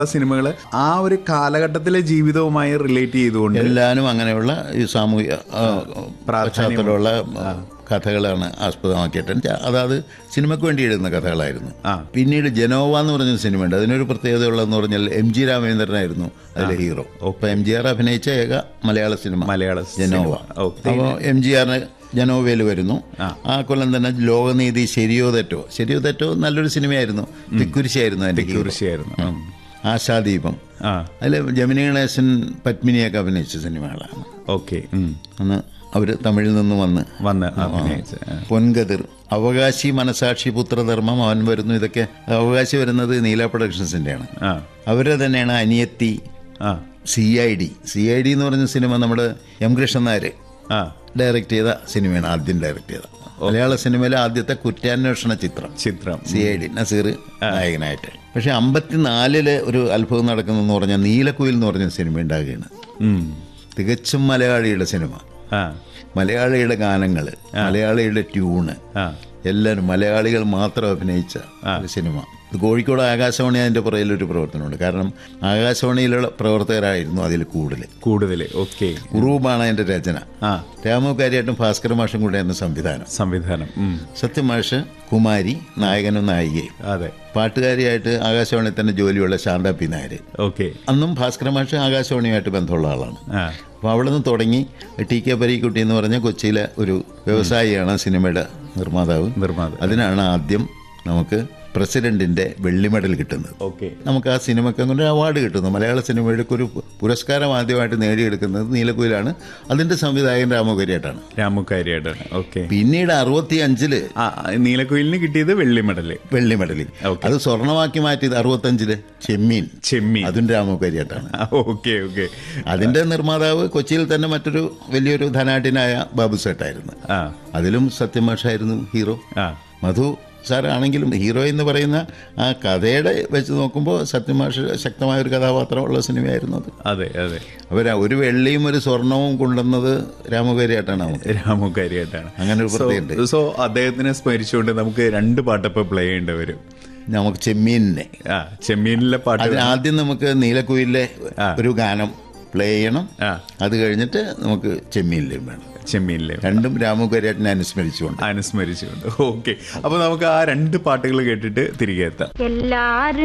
സിനിമകൾ ആ ഒരു കാലഘട്ടത്തിലെ ജീവിതവുമായി റിലേറ്റ് ചെയ്തുകൊണ്ട് എല്ലാവരും അങ്ങനെയുള്ള ഈ സാമൂഹിക ആ, പശ്ചാത്തലമുള്ള കഥകളാണ് ആസ്പദമാക്കിയിട്ട് ച- അതായത് സിനിമയ്ക്ക് വേണ്ടി എഴുതുന്ന കഥകളായിരുന്നു ആ. പിന്നീട് ജനോവ എന്ന് പറഞ്ഞ സിനിമയുണ്ട് അതിനൊരു പ്രത്യേകത ഉള്ളതെന്ന് പറഞ്ഞാൽ എം ജി രാമചന്ദ്രനായിരുന്നു അതിലെ ഹീറോ അപ്പൊ എം ജി ആർ അഭിനയിച്ച ഏക മലയാള സിനിമ മലയാള ജനോവ സിനിമ. ഓ, അപ്പോൾ എം ജി ആറിന് ജനോവയിൽ വരുന്നു ആ കൊല്ലം തന്നെ ലോകനീതി ശരിയോ തെറ്റോ ശരിയോ തെറ്റോ നല്ലൊരു സിനിമയായിരുന്നു തിക്കുരിശായിരുന്നു അതിന്റെ hero. തീർച്ചയായിരുന്നു ഉം. ആശാദീപം ആ അതിൽ ജമിനി ഗണേശൻ പത്മിനിയൊക്കെ അഭിനയിച്ച സിനിമകളാണ് ഓക്കെ അന്ന് അവർ തമിഴിൽ നിന്ന് വന്ന് വന്ന് അഭിനയിച്ച് ആ. പൊൻകതിർ അവകാശി മനസാക്ഷി പുത്രധർമ്മം അവൻ വരുന്നു ഇതൊക്കെ അവകാശി വരുന്നത് നീല പ്രൊഡക്ഷൻസിൻ്റെയാണ് ആ അവരെ തന്നെയാണ് അനിയത്തി ആ C I D C I D എന്ന് പറഞ്ഞ സിനിമ നമ്മുടെ എം കൃഷ്ണൻ നായർ ആ ഡയറക്റ്റ് ചെയ്ത സിനിമയാണ് ആദ്യം ഡയറക്റ്റ് ചെയ്ത മലയാള സിനിമയിലെ ആദ്യത്തെ കുറ്റാന്വേഷണ ചിത്രം ചിത്രം സി ഐ ഡി നസീർ നായകനായിട്ട് പക്ഷെ അമ്പത്തിനാലില് ഒരു അത്ഭുതം നടക്കുന്നെന്ന് പറഞ്ഞാൽ നീലക്കുയിൽ എന്ന് പറഞ്ഞ സിനിമ ഉണ്ടാകുകയാണ് ഉം. തികച്ചും മലയാളിയുടെ സിനിമ ആ മലയാളിയുടെ ഗാനങ്ങൾ മലയാളിയുടെ ട്യൂണ് ആ എല്ലാവരും മലയാളികൾ മാത്രം അഭിനയിച്ച ഒരു സിനിമ ഇത് കോഴിക്കോട് ആകാശവാണി അതിൻ്റെ പുറകിലൊരു പ്രവർത്തനമുണ്ട് കാരണം ആകാശവാണിയിലുള്ള പ്രവർത്തകരായിരുന്നു അതിൽ കൂടുതൽ കൂടുതൽ ഓക്കെ ഉറൂബാണ് അതിൻ്റെ രചന ആ രാമകാരിയായിട്ടും ഭാസ്കർ മാഷും കൂടെയായിരുന്നു സംവിധാനം സംവിധാനം ഉം. സത്യമാഷ് കുമാരി നായകനും നായികയും അതെ പാട്ടുകാരിയായിട്ട് ആകാശവാണി തന്നെ ജോലിയുള്ള ശാന്ത പി നായർ ഓക്കെ അന്നും ഭാസ്കര മാഷ് ആകാശവാണിയുമായിട്ട് ബന്ധമുള്ള ആളാണ് ആ അപ്പോൾ അവിടെ നിന്ന് തുടങ്ങി ടി കെ പരീക്കുട്ടി എന്ന് പറഞ്ഞ കൊച്ചിയിലെ ഒരു വ്യവസായിയാണ് സിനിമയുടെ നിർമ്മാതാവ് നിർമ്മാതാവ്. അതിനാണ് ആദ്യം നമുക്ക് പ്രസിഡന്റിന്റെ വെള്ളി മെഡൽ കിട്ടുന്നത് ഓക്കെ നമുക്ക് ആ സിനിമയ്ക്ക് അങ്ങനെ ഒരു അവാർഡ് കിട്ടുന്നു മലയാള സിനിമയുടെ ഒരു പുരസ്കാരം ആദ്യമായിട്ട് നേടിയെടുക്കുന്നത് നീലക്കുയിലാണ് അതിന്റെ സംവിധായകൻ രാമകരിയായിട്ടാണ് രാമുക്കാരിയായിട്ടാണ് ഓക്കെ പിന്നീട് അറുപത്തി അഞ്ചില് ആ നീലക്കുയിലിന് കിട്ടിയത് വെള്ളി മെഡല് വെള്ളി മെഡൽ ഓക്കെ. അത് സ്വർണമാക്കി മാറ്റിയത് അറുപത്തഞ്ചില് ചെമ്മീൻ ചെമ്മീൻ അതും രാമകരിയായിട്ടാണ് ഓക്കെ ഓക്കെ അതിന്റെ നിർമ്മാതാവ് കൊച്ചിയിൽ തന്നെ മറ്റൊരു വലിയൊരു ധനാഢ്യനായ ബാബു സേട്ടായിരുന്നു ആ അതിലും സത്യമാഷായിരുന്നു ഹീറോ ആ മധു സാറാണെങ്കിലും ഹീറോ എന്ന് പറയുന്ന ആ കഥയുടെ വെച്ച് നോക്കുമ്പോൾ സത്യമാഷ് ശക്തമായ ഒരു കഥാപാത്രമുള്ള സിനിമയായിരുന്നു അത് അതെ അതെ അവർ ഒരു വെള്ളിയും ഒരു സ്വർണവും കൊണ്ടുവന്നത് രാമകരിയായിട്ടാണ് നമുക്ക് രാമുക്കാരിയായിട്ടാണ് അങ്ങനെ ഒരു പ്രത്യേകത സോ അദ്ദേഹത്തിനെ സ്മരിച്ചുകൊണ്ട് നമുക്ക് രണ്ട് പാട്ടപ്പോൾ പ്ലേ ചെയ്യേണ്ടി വരും നമുക്ക് ചെമ്മീനിനെ ആ ചെമ്മീനിലെ പാട്ട് അതിന് ആദ്യം നമുക്ക് നീലക്കുയിലെ ഒരു ഗാനം പ്ലേ ചെയ്യണം ആ അത് കഴിഞ്ഞിട്ട് നമുക്ക് ചെമ്മീനിലും വേണം ചെമ്മീനിലെ രണ്ടും രാമകരിയാട്ടിനെ അനുസ്മരിച്ചുകൊണ്ട് അനുസ്മരിച്ചുകൊണ്ട് ഓക്കെ അപ്പൊ നമുക്ക് ആ രണ്ട് പാട്ടുകൾ കേട്ടിട്ട് തിരികെ എത്താം എല്ലാരും